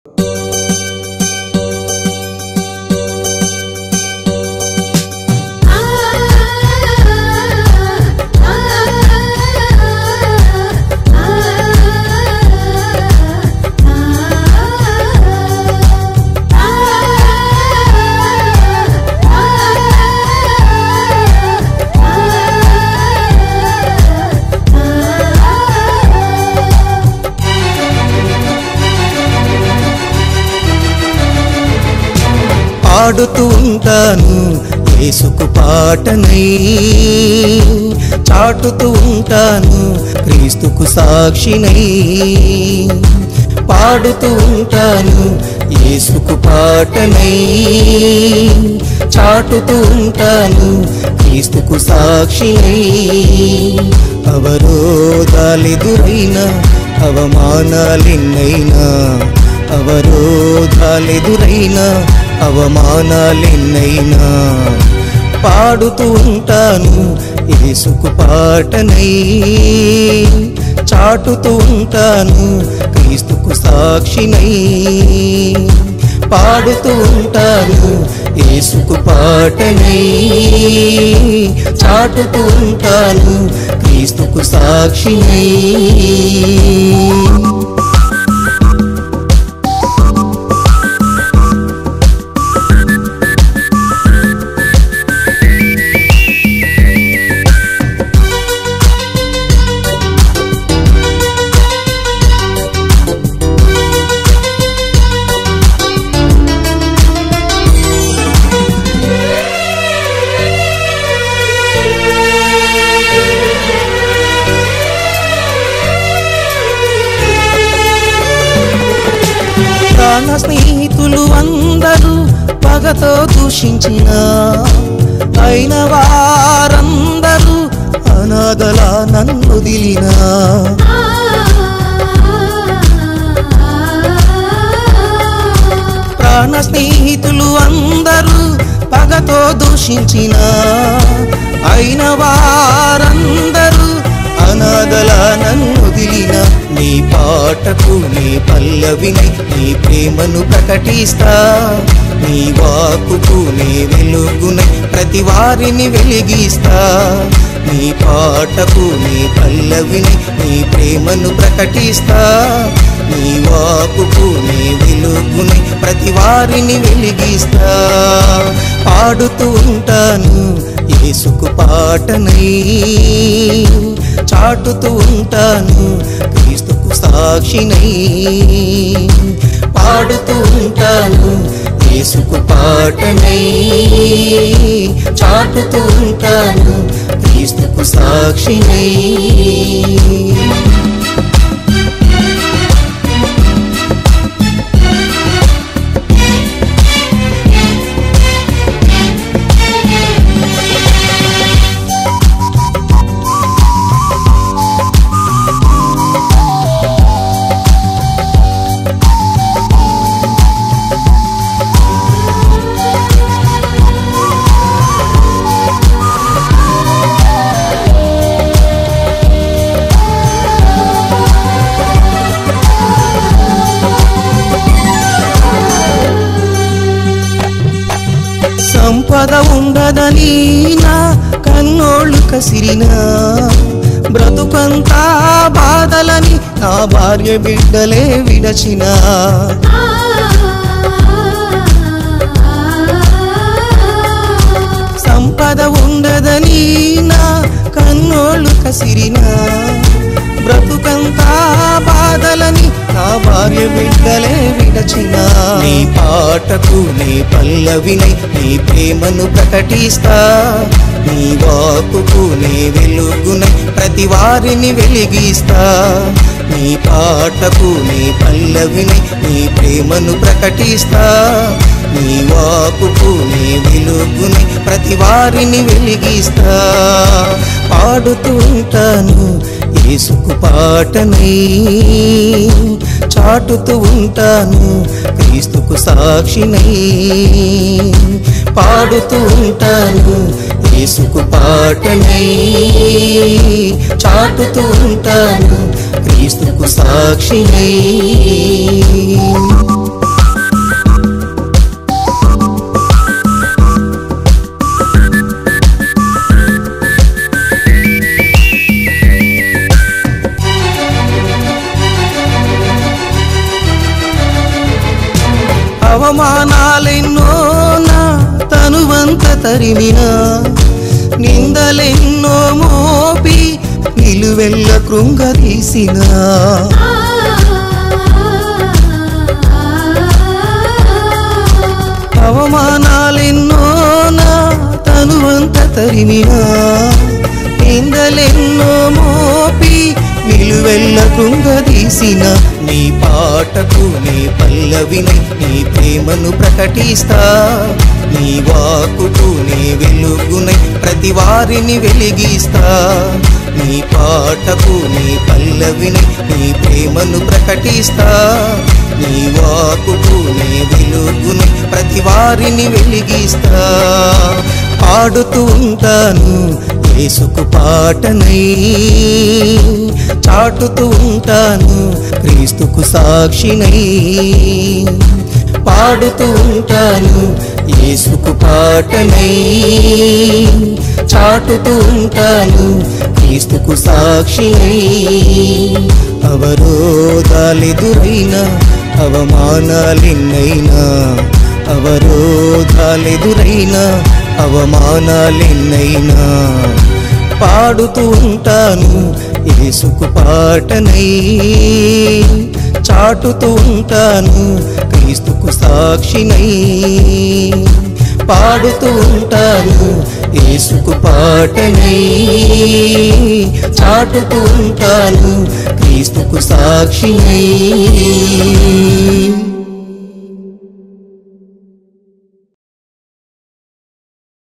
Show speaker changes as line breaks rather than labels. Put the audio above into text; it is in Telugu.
పాడుతూ ఉంటాను యేసుకు పాటనై చాటుతూ ఉంటాను క్రీస్తుకు సాక్షినై పాడుతూ ఉంటాను యేసుకు పాటనై చాటుతూ ఉంటాను క్రీస్తుకు సాక్షినై అవరోధాలెదురైన అవమానాలెన్నైనా అవరోధాలెదురైన అవమానాలెన్నైనా పాడుతూ ఉంటాను యేసుకు పాటనై చాటుతూ ఉంటాను క్రీస్తుకు సాక్షినై పాడుతూ ఉంటాను యేసుకు పాటనై చాటుతూ ఉంటాను క్రీస్తుకు సాక్షినై ప్రాణ స్నేహితులు అందరూ పగతో దూషించిన అయిన వారందరూ అనాథలా నన్ను వదిలినా ప్రాణ స్నేహితులు అందరూ పగతో దూషించిన అయిన వారందరూ అనాథల నన్ను వదిలిన నీ పాటకు నీ పల్లవినై నీ ప్రేమను ప్రకటిస్తా నీ వాకుకు నీ వెలుగునై ప్రతి వారిని వెలిగిస్తా నీ పాటకు నీ పల్లవిని నీ ప్రేమను ప్రకటిస్తా నీ వాకుకు నీ వెలుగుని ప్రతి వారిని వెలిగిస్తా పాడుతూ ఉంటాను యేసుకు పాటనై చాటుతూ ఉంటాను క్రీస్తుకు సాక్షినై పాడుతూ ఉంటాను యేసుకు పాటనై చాటుతూ ఉంటాను క్రీస్తుకు సాక్షినై సంపద ఉండదని నా కన్నోళ్ళు కసిరినా బ్రతుకంతా బాధలని నా భార్య బిడ్డలే విడచినా సంపద ఉండదని నా కన్నోళ్ళు కసిరినా బ్రతుకంతా బాధలని నా భార్య బిడ్డలే విడచిన నీ పాటకు నీ పల్లవినై నీ ప్రేమను ప్రకటిస్తా నీ వాకుకు నీ వెలుగునై ప్రతి వారిని వెలిగిస్తా నీ పాటకు నీ పల్లవినై నీ ప్రేమను ప్రకటిస్తా నీ వాకుకు నీ వెలుగుని ప్రతి వారిని వెలిగిస్తా పాడుతూ ఉంటాను యేసుకు పాటనై చాటుతూ ఉంటాను క్రీస్తుకు సాక్షినై పాడుతూ ఉంటాను యేసుకు పాటనై చాటుతూ ఉంటాను క్రీస్తుకు సాక్షినై అవమానాలెన్నో నా తనువంత తరిమినా నిందలెన్నో మోపి నిలువెల్ల కృంగదీసినా అవమానాలెన్నో నా తనువంత తరిమినా నిందలెన్నో మోపి నిలువెల్ల కృంగదీసిన నీ పాటకు నీ పల్లవినై నీ ప్రేమను ప్రకటిస్తా నీ వాకుకు నీ వెలుగునై ప్రతి వారిని వెలిగిస్తా నీ పాటకు నీ పల్లవినై నీ ప్రేమను ప్రకటిస్తా నీ వాకుకు నీ వెలుగునై ప్రతి వారిని వెలిగిస్తా పాడుతూ ఉంటాను యేసుకు పాటనై చాటుతూ ఉంటాను క్రీస్తుకు సాక్షినై పాడుతూ ఉంటాను యేసుకు పాటనై చాటుతూ ఉంటాను క్రీస్తుకు సాక్షినై అవరోధాలెదురైన అవమానాలెన్నైనా అవరోధాలెదురైన అవమానాలెన్నైనా పాడుతూ ఉంటాను యేసుకు పాటనై చాటుతూ ఉంటాను క్రీస్తుకు సాక్షినై పాడుతూ ఉంటాను యేసుకు పాటనై చాటుతూ ఉంటాను క్రీస్తుకు సాక్షినై